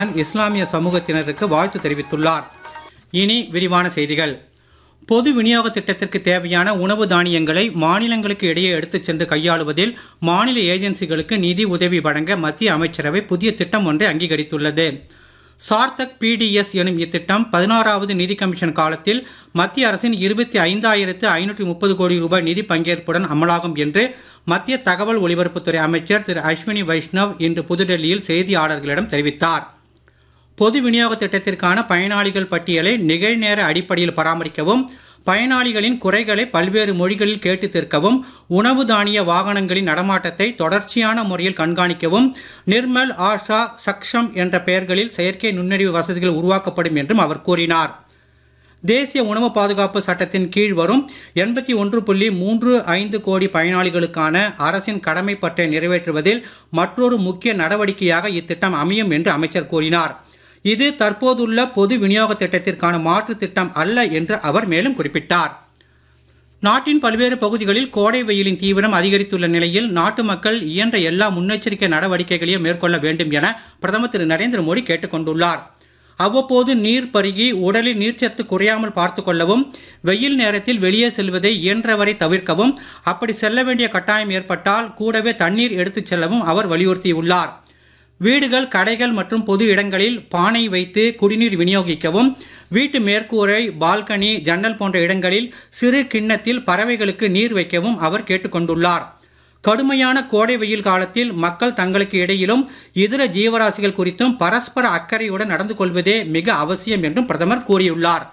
இஸ்லாமிய சமூகத்தினருக்கு வாழ்த்து தெரிவித்துள்ளார் இனி விரிவான செய்திகள் பொது விநியோக திட்டத்திற்கு தேவையான உணவு தானியங்களை மாநிலங்களுக்கு இடையே எடுத்துச் சென்று கையாளுவதில் மாநில ஏஜென்சிகளுக்கு நிதி உதவி வழங்க மத்திய அமைச்சரவை புதிய திட்டம் ஒன்றை அங்கீகரித்துள்ளது சார்த்தக் பிடிஎஸ் எனும் இத்திட்டம் பதினாறாவது நிதி கமிஷன் காலத்தில் மத்திய அரசின் இருபத்தி ஐந்தாயிரத்து ஐநூற்றி முப்பது கோடி ரூபாய் நிதி பங்கேற்புடன் அமலாகும் என்று மத்திய தகவல் ஒலிபரப்புத்துறை அமைச்சர் திரு அஸ்வினி வைஷ்ணவ் இன்று புதுடெல்லியில் செய்தியாளர்களிடம் தெரிவித்தார் பொது விநியோக திட்டத்திற்கான பயனாளிகள் பட்டியலை நிகழ்நேர அடிப்படையில் பராமரிக்கவும் பயனாளிகளின் குறைகளை பல்வேறு மொழிகளில் கேட்டு தீர்க்கவும் உணவு தானிய வாகனங்களின் நடமாட்டத்தை தொடர்ச்சியான முறையில் கண்காணிக்கவும் நிர்மல் ஆஷா சக்ஷம் என்ற பெயர்களில் செயற்கை நுண்ணறிவு வசதிகள் உருவாக்கப்படும் என்றும் அவர் கூறினார் தேசிய உணவு பாதுகாப்பு சட்டத்தின் கீழ் வரும் எண்பத்தி ஒன்று புள்ளி மூன்று ஐந்து கோடி பயனாளிகளுக்கான அரசின் கடமை பற்றை நிறைவேற்றுவதில் மற்றொரு முக்கிய நடவடிக்கையாக இத்திட்டம் அமையும் என்று அமைச்சர் கூறினார் இது தற்போதுள்ள பொது விநியோக திட்டத்திற்கான மாற்று திட்டம் அல்ல என்று அவர் மேலும் குறிப்பிட்டார் நாட்டின் பல்வேறு பகுதிகளில் கோடை வெயிலின் தீவிரம் அதிகரித்துள்ள நிலையில் நாட்டு மக்கள் இயன்ற எல்லா முன்னெச்சரிக்கை நடவடிக்கைகளையும் மேற்கொள்ள வேண்டும் என பிரதமர் திரு நரேந்திர மோடி கேட்டுக் கொண்டுள்ளார் அவ்வப்போது நீர் பருகி உடலில் நீர்ச்சத்து குறையாமல் பார்த்து கொள்ளவும் வெயில் நேரத்தில் வெளியே செல்வதை இயன்றவரை தவிர்க்கவும் அப்படி செல்ல வேண்டிய கட்டாயம் ஏற்பட்டால் கூடவே தண்ணீர் எடுத்துச் செல்லவும் அவர் வலியுறுத்தியுள்ளார் வீடுகள் கடைகள் மற்றும் பொது இடங்களில் பானை வைத்து குடிநீர் விநியோகிக்கவும் வீட்டு மேற்கூரை பால்கனி ஜன்னல் போன்ற இடங்களில் சிறு கிண்ணத்தில் பறவைகளுக்கு நீர் வைக்கவும் அவர் கேட்டுக்கொண்டுள்ளார் கடுமையான கோடை வெயில் காலத்தில் மக்கள் தங்களுக்கு இடையிலும் இதர ஜீவராசிகள் குறித்தும் பரஸ்பர அக்கறையுடன் நடந்து கொள்வதே மிக அவசியம் என்றும் பிரதமர் கூறியுள்ளார்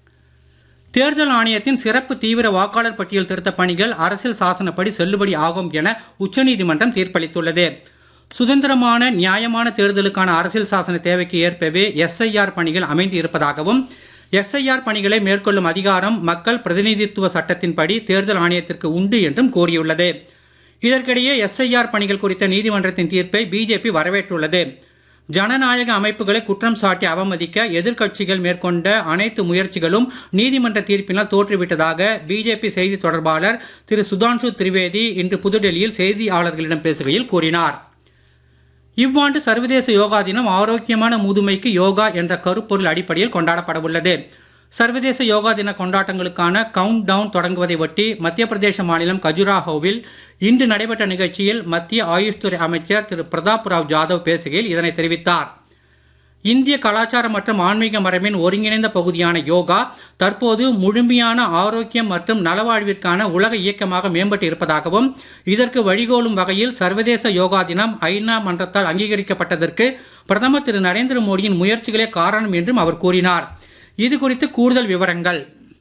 தேர்தல் ஆணையத்தின் சிறப்பு தீவிர வாக்காளர் பட்டியல் திருத்த பணிகள் அரசியல் சாசனப்படி செல்லுபடி ஆகும் என உச்சநீதிமன்றம் தீர்ப்பளித்துள்ளது சுதந்திரமான நியாயமான தேர்தலுக்கான அரசியல் சாசன தேவைக்கு ஏற்பவே எஸ்ஐஆர் பணிகள் அமைந்து இருப்பதாகவும் எஸ்ஐஆர் பணிகளை மேற்கொள்ளும் அதிகாரம் மக்கள் பிரதிநிதித்துவ சட்டத்தின்படி தேர்தல் ஆணையத்திற்கு உண்டு என்றும் கூறியுள்ளது இதற்கிடையே எஸ்ஐஆர் பணிகள் குறித்த நீதிமன்றத்தின் தீர்ப்பை பிஜேபி வரவேற்றுள்ளது ஜனநாயக அமைப்புகளை குற்றம் சாட்டி அவமதிக்க எதிர்க்கட்சிகள் மேற்கொண்ட அனைத்து முயற்சிகளும் நீதிமன்ற தீர்ப்பினால் தோற்றுவிட்டதாக பிஜேபி செய்தி தொடர்பாளர் திரு சுதான்ஷு திரிவேதி இன்று புதுடெல்லியில் செய்தியாளர்களிடம் பேசுகையில் கூறினார் இவ்வாண்டு சர்வதேச யோகா தினம் ஆரோக்கியமான முதுமைக்கு யோகா என்ற கருப்பொருள் அடிப்படையில் கொண்டாடப்பட உள்ளது சர்வதேச யோகா தின கொண்டாட்டங்களுக்கான கவுண்ட் டவுன் தொடங்குவதை ஒட்டி மத்திய பிரதேச மாநிலம் கஜுராஹோவில் இன்று நடைபெற்ற நிகழ்ச்சியில் மத்திய ஆயுஷ் துறை அமைச்சர் திரு பிரதாப் ராவ் ஜாதவ் பேசுகையில் இதனை தெரிவித்தார் இந்திய கலாச்சாரம் மற்றும் ஆன்மீக மரபின் ஒருங்கிணைந்த பகுதியான யோகா தற்போது முழுமையான ஆரோக்கியம் மற்றும் நலவாழ்விற்கான உலக இயக்கமாக மேம்பட்டு இருப்பதாகவும் இதற்கு வழிகோலும் வகையில் சர்வதேச யோகா தினம் ஐநா மன்றத்தால் அங்கீகரிக்கப்பட்டதற்கு பிரதமர் திரு நரேந்திர மோடியின் முயற்சிகளே காரணம் என்றும் அவர் கூறினார் இது குறித்து கூடுதல் விவரங்கள்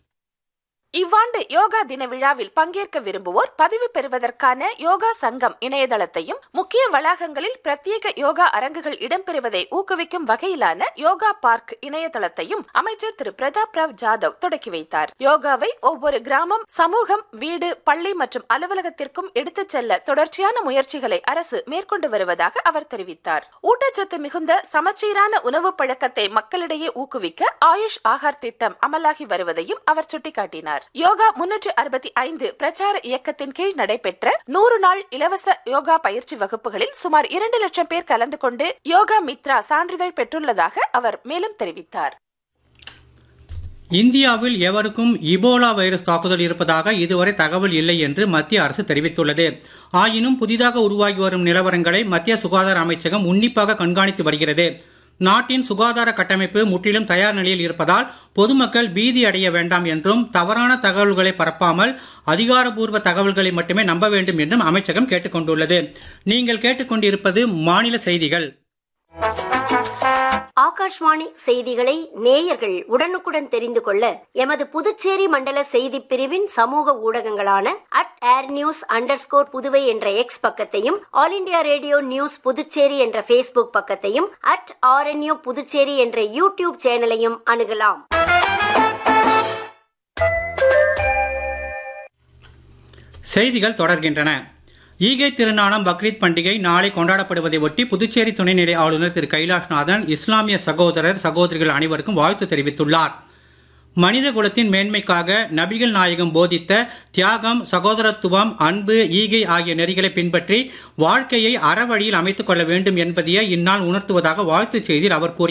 இவ்வாண்டு யோகா தின விழாவில் பங்கேற்க விரும்புவோர் பதிவு பெறுவதற்கான யோகா சங்கம் இணையதளத்தையும் முக்கிய வளாகங்களில் பிரத்யேக யோகா அரங்குகள் இடம்பெறுவதை ஊக்குவிக்கும் வகையிலான யோகா பார்க் இணையதளத்தையும் அமைச்சர் திரு பிரதாப் ராவ் ஜாதவ் தொடக்கி வைத்தார் யோகாவை ஒவ்வொரு கிராமம் சமூகம் வீடு பள்ளி மற்றும் அலுவலகத்திற்கும் எடுத்துச் செல்ல தொடர்ச்சியான முயற்சிகளை அரசு மேற்கொண்டு வருவதாக அவர் தெரிவித்தார் ஊட்டச்சத்து மிகுந்த சமச்சீரான உணவு பழக்கத்தை மக்களிடையே ஊக்குவிக்க ஆயுஷ் ஆகார் திட்டம் அமலாகி வருவதையும் அவர் சுட்டிக்காட்டினார் யோகா முன்னூற்று அறுபத்தி ஐந்து பிரச்சார இயக்கத்தின் கீழ் நடைபெற்ற நூறு நாள் இலவச யோகா பயிற்சி வகுப்புகளில் சுமார் இரண்டு லட்சம் பேர் கலந்து கொண்டு யோகா மித்ரா சான்றிதழ் பெற்றுள்ளதாக அவர் மேலும் தெரிவித்தார் இந்தியாவில் எவருக்கும் இபோலா வைரஸ் தாக்குதல் இருப்பதாக இதுவரை தகவல் இல்லை என்று மத்திய அரசு தெரிவித்துள்ளது ஆயினும் புதிதாக உருவாகி வரும் நிலவரங்களை மத்திய சுகாதார அமைச்சகம் உன்னிப்பாக கண்காணித்து வருகிறது நாட்டின் சுகாதார கட்டமைப்பு முற்றிலும் தயார் நிலையில் இருப்பதால் பொதுமக்கள் பீதி அடைய வேண்டாம் என்றும் தவறான தகவல்களை பரப்பாமல் அதிகாரப்பூர்வ தகவல்களை மட்டுமே நம்ப வேண்டும் என்றும் அமைச்சகம் கேட்டுக்கொண்டுள்ளது நீங்கள் கேட்டுக்கொண்டிருப்பது மாநில செய்திகள் ஆகாஷ்வாணி செய்திகளை நேயர்கள் உடனுக்குடன் தெரிந்து கொள்ள எமது புதுச்சேரி மண்டல செய்தி பிரிவின் சமூக ஊடகங்களான at air news under Puduvai என்ற எக்ஸ் பக்கத்தையும் all India radio news Puducherry என்ற ஃபேஸ்புக் பக்கத்தையும் அட் ஆர்என்யூ புதுச்சேரி என்ற யூடியூப் சேனலையும் அணுகலாம் செய்திகள் தொடர்கின்றன ஈகை திருநாளாம் பக்ரீத் பண்டிகை நாளை கொண்டாடப்படுவதை ஒட்டி புதுச்சேரி துணைநிலை ஆளுநர் திரு கைலாஷ்நாதன் இஸ்லாமிய சகோதரர் சகோதரிகள் அனைவருக்கும் வாழ்த்து தெரிவித்துள்ளார் மனித குலத்தின் மேன்மைக்காக நபிகள் நாயகம் போதித்த தியாகம் சகோதரத்துவம் அன்பு ஈகை ஆகிய நெறிகளை பின்பற்றி வாழ்க்கையை அறவழியில் அமைத்துக் கொள்ள வேண்டும் என்பதையே இந்நாள் உணர்த்துவதாக வாழ்த்துச் செய்தியில் அவர் கூறியுள்ளார்